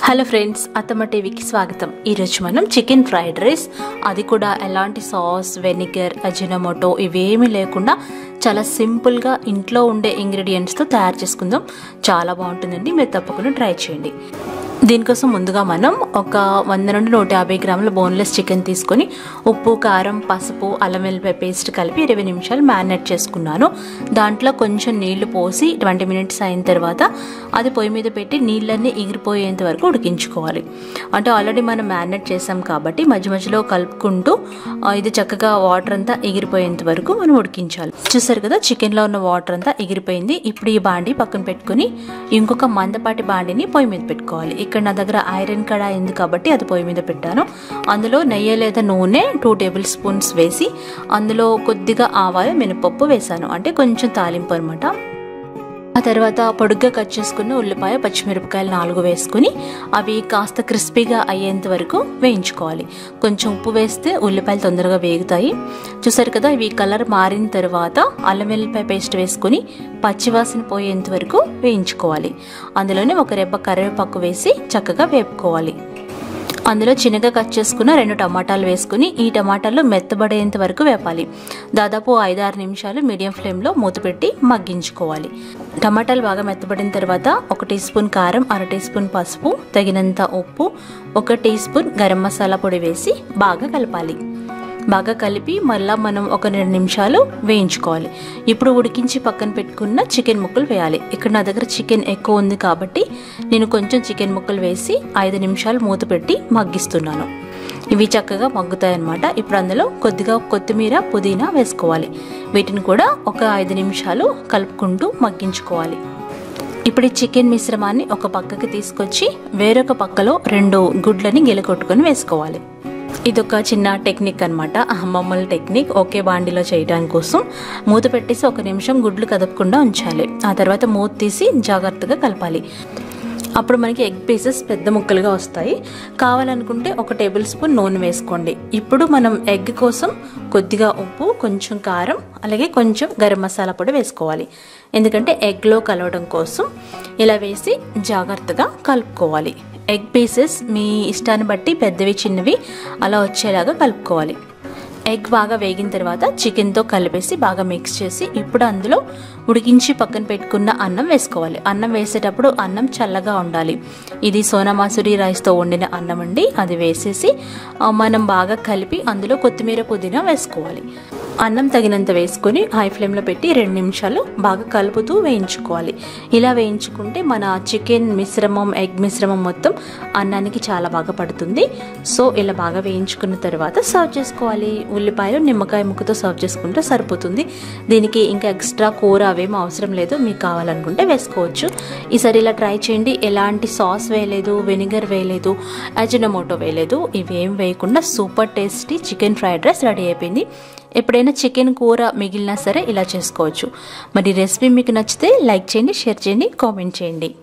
hello friends అత్తమ్మ టీవీకి స్వాగతం ఈరోజు మనం చికెన్ ఫ్రైడ్ రైస్ అది కూడా ఎలాంటి సాస్ వెనిగర్ అజినమోటో ఇవేమీ లేకుండా చాలా సింపుల్గా ఇంట్లో ఉండే ఇంగ్రీడియంట్స్తో తయారు చేసుకుందాం చాలా బాగుంటుందండి మీరు తప్పకుండా ట్రై చేయండి దీనికోసం ముందుగా మనం ఒక వంద నుండి నూట యాభై గ్రాముల బోన్లెస్ చికెన్ తీసుకొని ఉప్పు కారం పసుపు అల్లం వెల్లిపాయ పేస్ట్ కలిపి ఇరవై నిమిషాలు మ్యారినేట్ చేసుకున్నాను దాంట్లో కొంచెం నీళ్లు పోసి ట్వంటీ మినిట్స్ అయిన తర్వాత అది పొయ్యి మీద పెట్టి నీళ్ళన్నీ ఎగిరిపోయేంత వరకు ఉడికించుకోవాలి అంటే ఆల్రెడీ మనం మ్యారినేట్ చేసాం కాబట్టి మధ్య మధ్యలో కలుపుకుంటూ ఆ, ఇది చక్కగా వాటర్ అంతా ఎగిరిపోయేంత వరకు మనం ఉడికించాలి చూసారు కదా చికెన్లో ఉన్న వాటర్ అంతా ఎగిరిపోయింది ఇప్పుడు ఈ బాండి పక్కన పెట్టుకుని ఇంకొక మందపాటి బాండిని పొయ్యి మీద పెట్టుకోవాలి ఇక్కడ నా దగ్గర ఐరన్ కడాయి ఉంది కాబట్టి అది పొయ్యి మీద పెట్టాను అందులో నెయ్యి లేదా నూనె టూ టేబుల్ స్పూన్స్ వేసి అందులో కొద్దిగా ఆవాలు మినపప్పు వేసాను అంటే కొంచెం తాలింపు అనమాట ఆ తర్వాత పొడుగ్గా కట్ చేసుకున్న ఉల్లిపాయ పచ్చిమిరపకాయలు నాలుగు వేసుకుని అవి కాస్త క్రిస్పీగా అయ్యేంత వరకు వేయించుకోవాలి కొంచెం ఉప్పు వేస్తే ఉల్లిపాయలు తొందరగా వేగుతాయి చూసారు కదా ఇవి కలర్ మారిన తర్వాత అల్లం వెల్లిపాయ పేస్ట్ వేసుకుని పచ్చివాసన పోయేంత వరకు వేయించుకోవాలి అందులోనే ఒక రెబ్బ కరివేపాకు వేసి చక్కగా వేపుకోవాలి అందులో చిన్నగా కట్ చేసుకున్న రెండు టమాటాలు వేసుకుని ఈ టమాటాలు మెత్తబడేంత వరకు వేపాలి దాదాపు ఐదారు నిమిషాలు మీడియం ఫ్లేమ్లో మూత పెట్టి మగ్గించుకోవాలి టమాటాలు బాగా మెత్తబడిన తర్వాత ఒక టీ స్పూన్ కారం అర టీ స్పూన్ పసుపు తగినంత ఉప్పు ఒక టీ స్పూన్ గరం మసాలా పొడి వేసి బాగా కలపాలి బాగా కలిపి మళ్ళీ మనం ఒక రెండు నిమిషాలు వేయించుకోవాలి ఇప్పుడు ఉడికించి పక్కన పెట్టుకున్న చికెన్ ముక్కలు వేయాలి ఇక్కడ నా దగ్గర చికెన్ ఎక్కువ ఉంది కాబట్టి నేను కొంచెం చికెన్ ముక్కలు వేసి ఐదు నిమిషాలు మూత పెట్టి మగ్గిస్తున్నాను ఇవి చక్కగా మగ్గుతాయి అన్నమాట ఇప్పుడు అందులో కొద్దిగా కొత్తిమీర పుదీనా వేసుకోవాలి వీటిని కూడా ఒక ఐదు నిమిషాలు కలుపుకుంటూ మగ్గించుకోవాలి ఇప్పుడు ఈ చికెన్ మిశ్రమాన్ని ఒక పక్కకి తీసుకొచ్చి వేరొక పక్కలో రెండు గుడ్లని గిలకొట్టుకొని వేసుకోవాలి ఇదొక చిన్న టెక్నిక్ అనమాట మామూలు టెక్నిక్ ఒకే బాండిలో చేయడానికి కోసం మూత పెట్టేసి ఒక నిమిషం గుడ్లు కదపకుండా ఉంచాలి ఆ తర్వాత మూత తీసి జాగ్రత్తగా కలపాలి అప్పుడు మనకి ఎగ్ పీసెస్ పెద్ద ముక్కలుగా వస్తాయి కావాలనుకుంటే ఒక టేబుల్ స్పూన్ నూనె వేసుకోండి ఇప్పుడు మనం ఎగ్ కోసం కొద్దిగా ఉప్పు కొంచెం కారం అలాగే కొంచెం గరం మసాలా పొడి వేసుకోవాలి ఎందుకంటే ఎగ్లో కలవడం కోసం ఇలా వేసి జాగ్రత్తగా కలుపుకోవాలి ఎగ్ పీసెస్ మీ ఇష్టాన్ని బట్టి పెద్దవి చిన్నవి అలా వచ్చేలాగా కలుపుకోవాలి ఎగ్ బాగా వేగిన తర్వాత చికెన్తో కలిపేసి బాగా మిక్స్ చేసి ఇప్పుడు అందులో ఉడికించి పక్కన పెట్టుకున్న అన్నం వేసుకోవాలి అన్నం వేసేటప్పుడు అన్నం చల్లగా ఉండాలి ఇది సోనా మసూరి రైస్తో వండిన అన్నం అండి అది వేసేసి ఆ, మనం బాగా కలిపి అందులో కొత్తిమీర పుదీనా వేసుకోవాలి అన్నం తగినంత వేసుకొని హై ఫ్లేమ్లో పెట్టి రెండు నిమిషాలు బాగా కలుపుతూ వేయించుకోవాలి ఇలా వేయించుకుంటే మన చికెన్ మిశ్రమం ఎగ్ మిశ్రమం మొత్తం అన్నానికి చాలా బాగా పడుతుంది సో ఇలా బాగా వేయించుకున్న తర్వాత సర్వ్ చేసుకోవాలి ఉల్లిపాయలు నిమ్మకాయ ముక్కతో సర్వ్ చేసుకుంటే సరిపోతుంది దీనికి ఇంకా ఎక్స్ట్రా కూర అవేం అవసరం లేదు మీకు కావాలనుకుంటే వేసుకోవచ్చు ఈసారి ఇలా ట్రై చేయండి ఎలాంటి సాస్ వేయలేదు వెనిగర్ వేయలేదు అజినమోటో వేయలేదు ఇవేం వేయకుండా super tasty chicken fried rice ready అయిపోయింది ఎప్పుడైనా చికెన్ కూర మిగిలినా సరే ఇలా చేసుకోవచ్చు మరి రెసిపీ మీకు నచ్చితే లైక్ చేయండి షేర్ చేయండి కామెంట్ చేయండి